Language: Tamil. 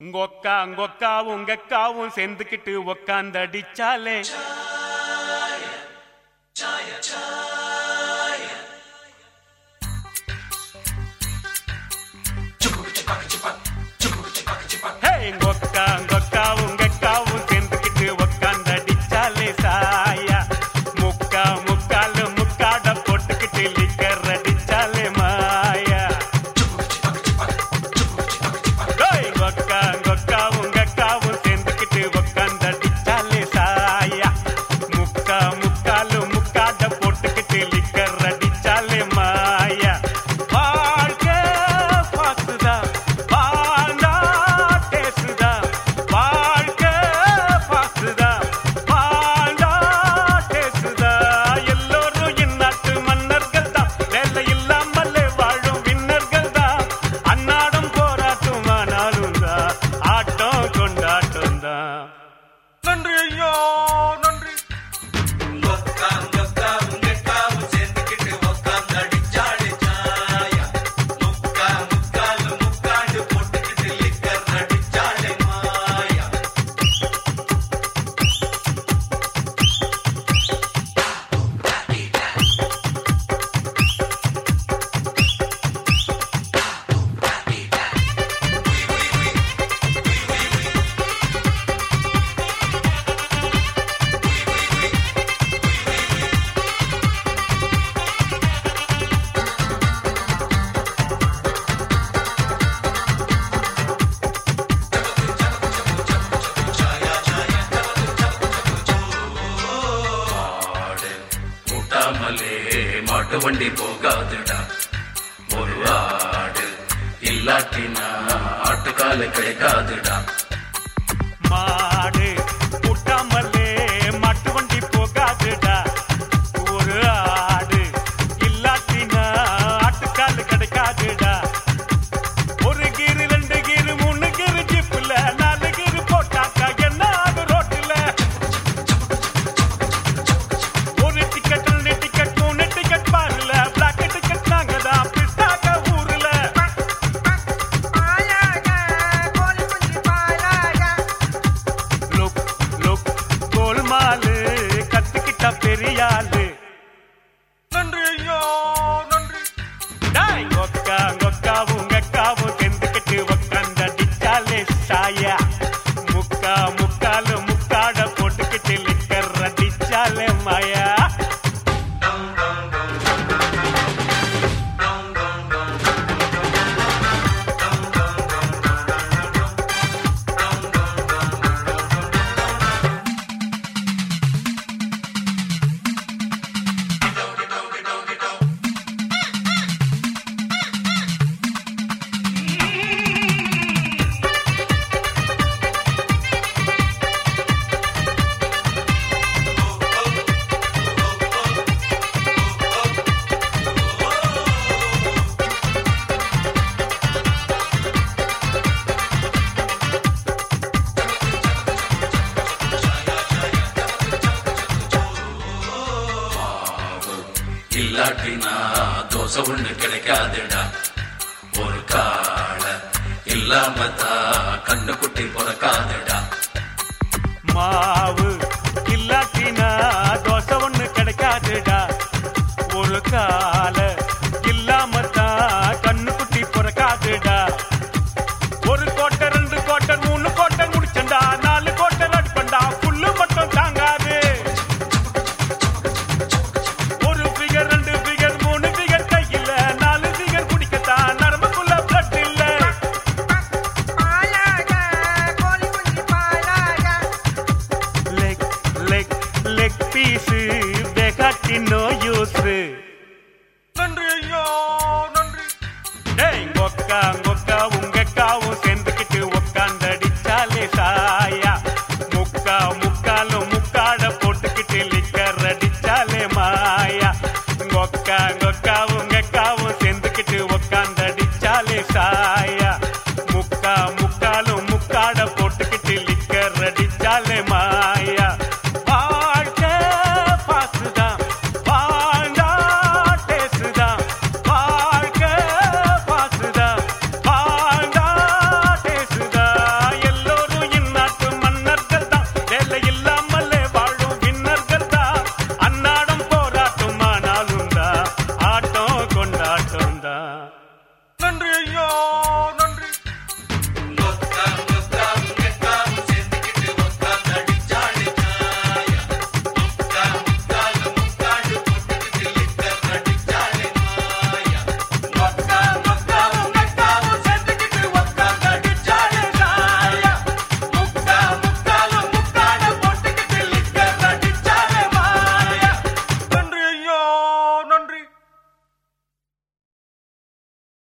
உங்கொக்கா உங்கொக்காவும் உங்கக்காவும் சேர்ந்துக்கிட்டு உக்காந்தடிச்சாலே ஹே, உங்கொக்கா உங்கொக்காவும் உங்கக்காவும் சேர்ந்துக்கிட்டு உக்காந்தடிச்சாலே சாயா முக்கா முக்காலு முக்காட போட்டுக்கிட்டு லிக்கர் அடிச்சாலே மாயா டேய், உங்கொக்கா உங்கொக்காவும் உங்கக்காவும் சேர்ந்துக்கிட்டு உக்காந்தடிச்சாலே சாயா முக்கா முக்காலு முக்காட போட்டுக்கிட்டு லிக்கர் அடிச்சாலே மாயா வாழ்க்கை பாசுதா வாழ்ந்தா பேசுதா வாழ்க்கை பாசுதா வாழ்ந்தா பேசுதா எல்லோரும் இந்நாட்டு மன்னர்கள் தான் வேலை இல்லாமலே வாழும் விண்ணர்கள் தான் அன்னாடம் போராட்டம் ஆனாலும் தான் ஆட்டம் கொண்டாட்டம் தான் நன்றி ஐயா நன்றி ஆடு கூட்டாமலே மாட்டு வண்டி போகாதுடா ஒரு ஆடு இல்லாட்டினா ஆட்டுக்கால கிடைக்காதுடா மாடு கூட்டாமலே மாட்டு வண்டி போகாதுடா ஒரு ஆடு இல்லாட்டினா ஆட்டுக்கால் கிடைக்காதுடா ஒரு கீரு ரெண்டு கீரு மூணு கீரு ஜிப்புல நாலு கீரு போட்டாக்கா என்ன ஆகும் ரோட்டுல ஒரு டிக்கெட் ரெண்டு டிக்கெட் மூணு டிக்கெட் பாருல பிளாக் டிக்கெட் நாங்க தான் பிஸ்டாக்க ஊர்ல லுக் லுக் கோல்மாலு கத்துக்கிட்ட பெரியாளு நன்றி ஐயா நன்றி டாய் ஒக்கா ஒக்காவும் உங்கக்காவும் செந்துக்கிட்டு உக்காந்த டிச்சாலே சாயா முக்கா முக்காலு முக்காட போட்டுக்கிட்டு லிக்கர் அடிச்சாலே மாயா இல்லாட்டினா தோசை ஒண்ணு கிடைக்காதுடா ஒரு கால இல்லாம தான் கண்ணுக்குட்டி பிறக்காதுடா மாவு இல்லாட்டினா தோசை ஒண்ணு கிடைக்காதுடா ஒரு கால இல்லாம தான் கண்ணுக்குட்டி பிறக்காதுடா ஒரு கோட்டை ரெண்டு கோட்டை மூணு கோட்டை முடிச்சண்டா நாலு கோட்டை அடிப்பண்டா புல்லு மட்டும் தாங்காது ஒரு ஃபிகர் ரெண்டு ஃபிகர் மூணு ஃபிகர் கையில நாலு ஃபிகர் குடிக்கத்தான் நரம்புக்குள்ள பிளட் இல்ல லெக் லெக் லெக் பீஸு வெகாட்டி நோ யூஸ் நன்றி ஐயா நன்றி டேய் கொக்கா கொக்கா உங்கக்காவும் சேர்ந்துக்கிட்டு